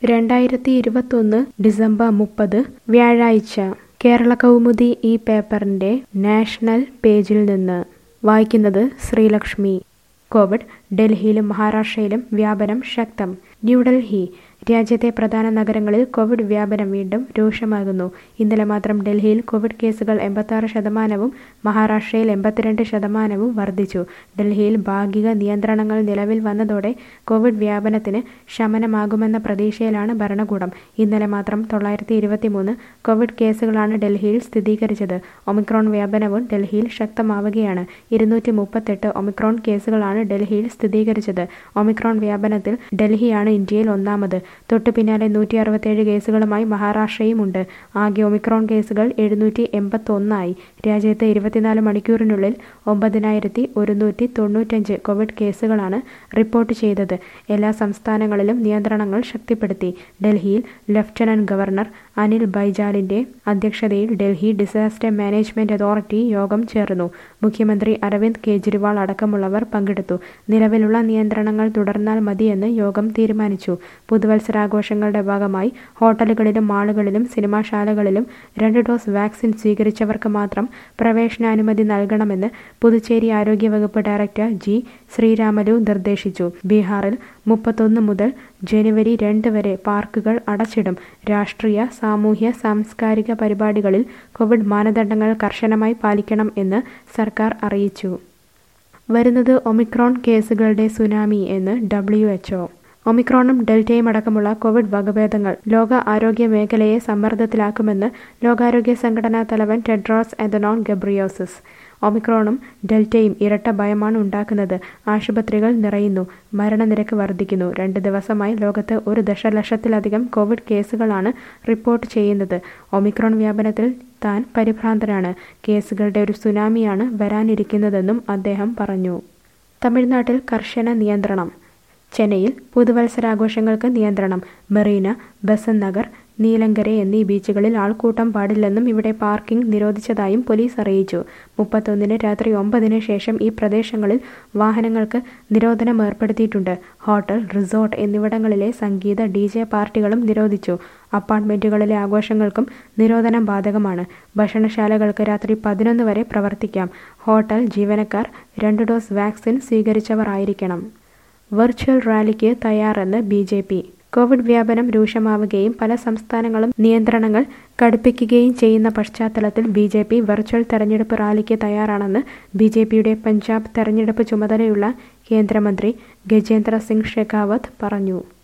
രണ്ടായിരത്തി ഇരുപത്തൊന്ന് ഡിസംബർ മുപ്പത് വ്യാഴാഴ്ച കേരള കൗമുദി ഈ പേപ്പറിൻ്റെ നാഷണൽ പേജിൽ നിന്ന് വായിക്കുന്നത് ശ്രീലക്ഷ്മി കോവിഡ് ഡൽഹിയിലും മഹാരാഷ്ട്രയിലും വ്യാപനം ശക്തം ന്യൂഡൽഹി രാജ്യത്തെ പ്രധാന നഗരങ്ങളിൽ കോവിഡ് വ്യാപനം വീണ്ടും രൂക്ഷമാകുന്നു ഇന്നലെ മാത്രം ഡൽഹിയിൽ കോവിഡ് കേസുകൾ എൺപത്താറ് ശതമാനവും മഹാരാഷ്ട്രയിൽ എൺപത്തിരണ്ട് ശതമാനവും വർദ്ധിച്ചു ഡൽഹിയിൽ ഭാഗിക നിയന്ത്രണങ്ങൾ നിലവിൽ വന്നതോടെ കോവിഡ് വ്യാപനത്തിന് ശമനമാകുമെന്ന പ്രതീക്ഷയിലാണ് ഭരണകൂടം ഇന്നലെ മാത്രം തൊള്ളായിരത്തി ഇരുപത്തിമൂന്ന് കോവിഡ് കേസുകളാണ് ഡൽഹിയിൽ സ്ഥിരീകരിച്ചത് ഒമിക്രോൺ വ്യാപനവും ഡൽഹിയിൽ ശക്തമാവുകയാണ് ഇരുന്നൂറ്റി മുപ്പത്തെട്ട് ഒമിക്രോൺ കേസുകളാണ് ഡൽഹിയിൽ സ്ഥിരീകരിച്ചത് ഒമിക്രോൺ വ്യാപനത്തിൽ ഡൽഹിയാണ് ഇന്ത്യയിൽ ഒന്നാമത് തൊട്ടു പിന്നാലെ നൂറ്റി അറുപത്തേഴ് കേസുകളുമായി മഹാരാഷ്ട്രയുമുണ്ട് ആകെ ഒമിക്രോൺ കേസുകൾ എഴുന്നൂറ്റി എൺപത്തൊന്നായി രാജ്യത്ത് ഇരുപത്തിനാല് മണിക്കൂറിനുള്ളിൽ ഒമ്പതിനായിരത്തി ഒരുന്നൂറ്റി തൊണ്ണൂറ്റഞ്ച് കോവിഡ് കേസുകളാണ് റിപ്പോർട്ട് ചെയ്തത് എല്ലാ സംസ്ഥാനങ്ങളിലും നിയന്ത്രണങ്ങൾ ശക്തിപ്പെടുത്തി ഡൽഹിയിൽ ലഫ്റ്റനന്റ് ഗവർണർ അനിൽ ബൈജാലിന്റെ അധ്യക്ഷതയിൽ ഡൽഹി ഡിസാസ്റ്റർ മാനേജ്മെന്റ് അതോറിറ്റി യോഗം ചേർന്നു മുഖ്യമന്ത്രി അരവിന്ദ് കെജ്രിവാൾ അടക്കമുള്ളവർ പങ്കെടുത്തു നിലവിലുള്ള നിയന്ത്രണങ്ങൾ തുടർന്നാൽ മതിയെന്ന് യോഗം തീരുമാനിച്ചു പുതുവത്സരാഘോഷങ്ങളുടെ ഭാഗമായി ഹോട്ടലുകളിലും മാളുകളിലും സിനിമാശാലകളിലും രണ്ട് ഡോസ് വാക്സിൻ സ്വീകരിച്ചവർക്ക് മാത്രം പ്രവേശനാനുമതി നൽകണമെന്ന് പുതുച്ചേരി ആരോഗ്യവകുപ്പ് ഡയറക്ടർ ജി ശ്രീരാമലു നിർദ്ദേശിച്ചു ബീഹാറിൽ മുപ്പത്തൊന്ന് മുതൽ ജനുവരി രണ്ട് വരെ പാർക്കുകൾ അടച്ചിടും രാഷ്ട്രീയ സാമൂഹ്യ സാംസ്കാരിക പരിപാടികളിൽ കോവിഡ് മാനദണ്ഡങ്ങൾ കർശനമായി പാലിക്കണം എന്ന് സർക്കാർ അറിയിച്ചു വരുന്നത് ഒമിക്രോൺ കേസുകളുടെ സുനാമി എന്ന് ഡബ്ല്യു എച്ച്ഒ ഒമിക്രോണും ഡെൽറ്റയും അടക്കമുള്ള കോവിഡ് വകഭേദങ്ങൾ ലോക ആരോഗ്യ മേഖലയെ സമ്മർദ്ദത്തിലാക്കുമെന്ന് ലോകാരോഗ്യ സംഘടനാ തലവൻ ടെഡ്രോസ് എദനോൺ ഗബ്രിയോസിസ് ഒമിക്രോണും ഡെൽറ്റയും ഇരട്ട ഭയമാണ് ഉണ്ടാക്കുന്നത് ആശുപത്രികൾ നിറയുന്നു മരണനിരക്ക് വർദ്ധിക്കുന്നു രണ്ട് ദിവസമായി ലോകത്ത് ഒരു ദശലക്ഷത്തിലധികം കോവിഡ് കേസുകളാണ് റിപ്പോർട്ട് ചെയ്യുന്നത് ഒമിക്രോൺ വ്യാപനത്തിൽ താൻ പരിഭ്രാന്തനാണ് കേസുകളുടെ ഒരു സുനാമിയാണ് വരാനിരിക്കുന്നതെന്നും അദ്ദേഹം പറഞ്ഞു തമിഴ്നാട്ടിൽ കർശന നിയന്ത്രണം ചെന്നൈയിൽ പുതുവത്സരാഘോഷങ്ങൾക്ക് നിയന്ത്രണം മെറീന ബസന്റ് നഗർ നീലങ്കര എന്നീ ബീച്ചുകളിൽ ആൾക്കൂട്ടം പാടില്ലെന്നും ഇവിടെ പാർക്കിംഗ് നിരോധിച്ചതായും പോലീസ് അറിയിച്ചു മുപ്പത്തൊന്നിന് രാത്രി ഒമ്പതിന് ശേഷം ഈ പ്രദേശങ്ങളിൽ വാഹനങ്ങൾക്ക് നിരോധനം ഏർപ്പെടുത്തിയിട്ടുണ്ട് ഹോട്ടൽ റിസോർട്ട് എന്നിവിടങ്ങളിലെ സംഗീത ഡി ജെ പാർട്ടികളും നിരോധിച്ചു അപ്പാർട്ട്മെന്റുകളിലെ ആഘോഷങ്ങൾക്കും നിരോധനം ബാധകമാണ് ഭക്ഷണശാലകൾക്ക് രാത്രി പതിനൊന്ന് വരെ പ്രവർത്തിക്കാം ഹോട്ടൽ ജീവനക്കാർ രണ്ട് ഡോസ് വാക്സിൻ സ്വീകരിച്ചവർ ആയിരിക്കണം വെർച്വൽ റാലിക്ക് തയ്യാറെന്ന് ബി ജെ പി കോവിഡ് വ്യാപനം രൂക്ഷമാവുകയും പല സംസ്ഥാനങ്ങളും നിയന്ത്രണങ്ങൾ കടുപ്പിക്കുകയും ചെയ്യുന്ന പശ്ചാത്തലത്തിൽ ബി ജെ പി വെർച്വൽ തെരഞ്ഞെടുപ്പ് റാലിക്ക് തയ്യാറാണെന്ന് ബി ജെ പിയുടെ പഞ്ചാബ് തെരഞ്ഞെടുപ്പ് ചുമതലയുള്ള കേന്ദ്രമന്ത്രി ഗജേന്ദ്ര സിംഗ് ഷെഖാവത്ത് പറഞ്ഞു